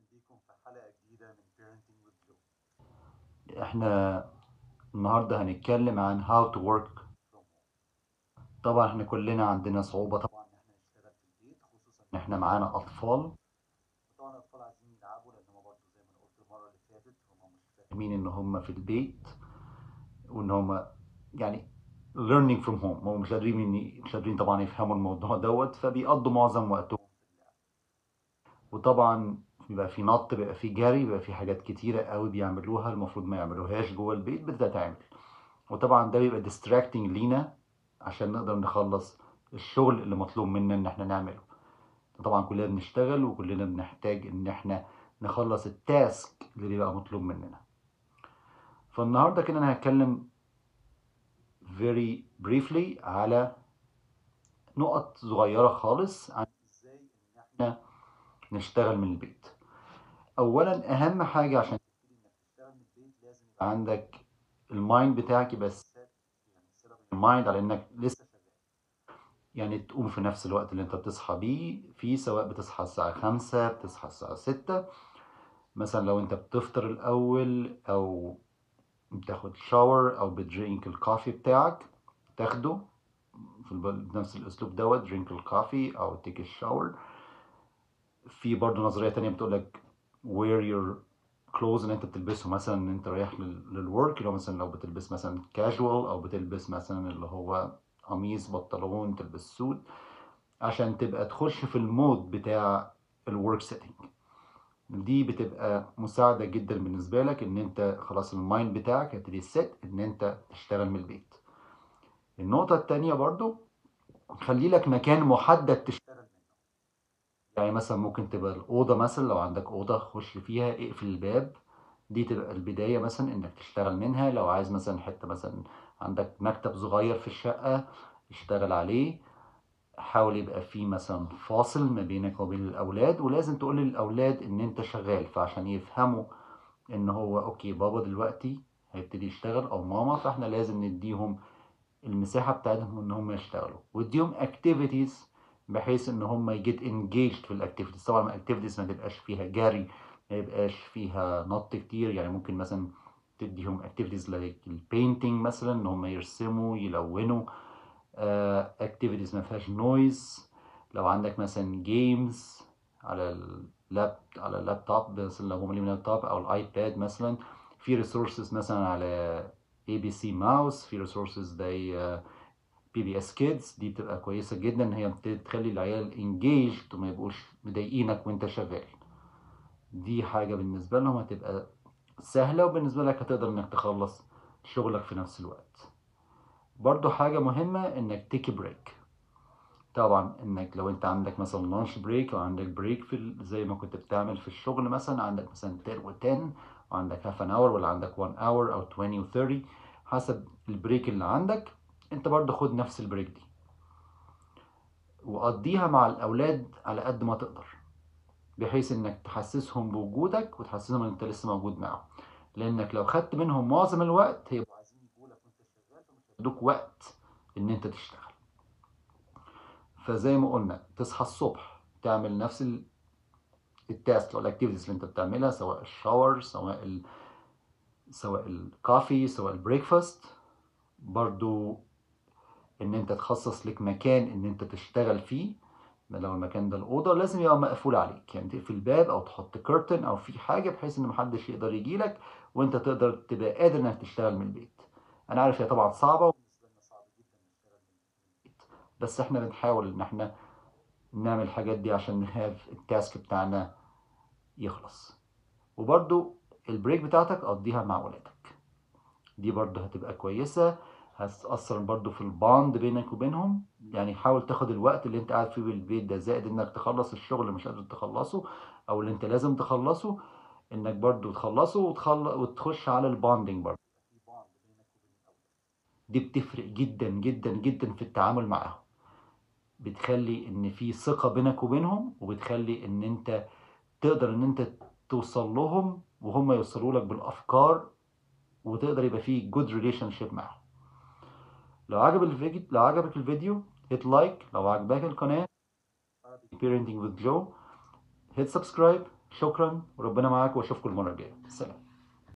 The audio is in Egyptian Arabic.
بيكم في حلقة جديدة من Parenting with Joe احنا النهارده هنتكلم عن how to work from home طبعا احنا كلنا عندنا صعوبة طبعا طبعا إن إحنا نشتغل في البيت خصوصا ان احنا معانا اطفال طبعا الأطفال عايزين يلعبوا لأن هما برضه زي ما أنا قلت المرة اللي فاتت هما مش فاهمين فاهمين ان هم في البيت وان هم يعني learning from home هم مش قادرين مش قادرين طبعا يفهموا الموضوع دوت فبيقضوا معظم وقتهم في اللعب وطبعا بيبقى في نط بيبقى في جري بيبقى في حاجات كتيرة قوي بيعملوها المفروض ما يعملوهاش جوه البيت بتتعمل وطبعا ده بيبقى distracting لينا عشان نقدر نخلص الشغل اللي مطلوب منا ان احنا نعمله طبعا كلنا بنشتغل وكلنا بنحتاج ان احنا نخلص التاسك اللي بيبقى مطلوب مننا فالنهارده كده انا هتكلم very briefly على نقط صغيرة خالص عن إزاي إن إحنا احنا نشتغل من البيت اولا اهم حاجة عشان تبتدي إنك تشتغل من البيت لازم يبقى عندك المايند بتاعك يبقى set يعني set up المايند على انك لسه لسه شغال يعني تقوم في نفس الوقت اللي انت بتصحى بيه فيه سواء بتصحى الساعة خمسة بتصحى الساعة ستة مثلا لو انت بتفطر الاول او بتاخد شاور او بتدرينك الكافي بتاعك تاخده في الب- بنفس الاسلوب دوت درينك الكافي او تيك الشاور في برضه نظرية تانية بتقولك wear your clothes اللي انت بتلبسه مثلا ان انت رايح للورك اللي هو مثلا لو بتلبس مثلا كاجوال او بتلبس مثلا اللي هو قميص بنطلون تلبس سوت عشان تبقى تخش في المود بتاع الورك سيتنج دي بتبقى مساعدة جدا بالنسبة لك ان انت خلاص المايند بتاعك هيبتدي سيت ان انت تشتغل من البيت النقطة التانية برضو خلي لك مكان محدد تشتغل تشتغل منه يعني مثلا ممكن تبقى الأوضة مثلا لو عندك أوضة خش فيها اقفل الباب دي تبقى البداية مثلا إنك تشتغل منها لو عايز مثلا حتة مثلا عندك مكتب صغير في الشقة اشتغل عليه حاول يبقى فيه مثلا فاصل ما بينك وبين الأولاد ولازم تقول للأولاد إن أنت شغال فعشان يفهموا إن هو أوكي بابا دلوقتي هيبتدي يشتغل أو ماما فإحنا لازم نديهم المساحة بتاعتهم إن هم يشتغلوا واديهم activities بحيث إن هم يجيت engaged في الأكتيفيتيز طبعا الأكتيفيتيز ما تبقاش فيها جري ما يبقاش فيها نط كتير يعني ممكن مثلا تديهم activities like البينتينج مثلا إن هم يرسموا يلونوا اكتيفيتيز ما فيهاش نويز لو عندك مثلا جيمز على اللاب على اللابتوب مثلا لو هم ليهم لابتوب او الايباد مثلا في ريسورسز مثلا على اي بي سي ماوس في ريسورسز زي بي بي اس كيدز دي بتبقى كويسه جدا ان هي بتخلي العيال انجيجد وما يبقوش مضايقينك وانت شغال دي حاجه بالنسبه لهم هتبقى سهله وبالنسبه لك هتقدر انك تخلص شغلك في نفس الوقت برضو حاجة مهمة انك تيك بريك طبعا انك لو انت عندك مثلا لانش بريك او عندك بريك في ال- زي ما كنت بتعمل في الشغل مثلا عندك مثلا 10 و 10 وعندك هاف ان اور ولا عندك 1 اور او 20 و 30 حسب البريك اللي عندك انت برضو خد نفس البريك دي وقضيها مع الاولاد على قد ما تقدر بحيث انك تحسسهم بوجودك وتحسسهم ان انت لسه موجود معاهم لانك لو خدت منهم معظم الوقت هيبقوا وعايزين يجوا لك وأنت شغال فمش يدوك وقت ان انت تشتغل فزي ما قلنا تصحى الصبح تعمل نفس ال- التاسك او الاكتيفيتيز اللي انت بتعملها سواء الشاور سواء ال... سواء الكافي سواء البريكفاست برضو ان انت تخصص لك مكان ان انت تشتغل فيه لو المكان ده الأوضة لازم يبقى مقفول عليك يعني تقفل الباب أو تحط كرتن أو في حاجة بحيث إن محدش يقدر يجيلك وأنت تقدر تبقى قادر إنك تشتغل من البيت أنا عارف هي طبعا صعبة بالنسبة لنا صعب جدا نشتغل من البيت بس إحنا بنحاول إن إحنا نعمل الحاجات دي عشان نهاف التاسك بتاعنا يخلص وبرضو البريك بتاعتك قضيها مع ولادك دي برضو هتبقى كويسة هتأثر برضو في الباند بينك وبينهم يعني حاول تاخد الوقت اللي انت قاعد فيه بالبيت ده زائد انك تخلص الشغل اللي مش قادر تخلصه او اللي انت لازم تخلصه انك برضو تخلصه وتخل... وتخش على الباندنج برضو في باند بينك وبين الأولاد دي بتفرق جدا جدا جدا في التعامل معاهم بتخلي ان في ثقة بينك وبينهم وبتخلي ان انت تقدر ان انت توصل لهم وهم يوصلوا لك بالافكار وتقدر يبقى فيه جود ريليشن شيب معاهم لو عجب الفيديو لو عجبك الفيديو هيت لايك لو عجبك القناة عربي parenting with Joe hit subscribe شكرا وربنا معاك واشوفكم المره الجايه سلام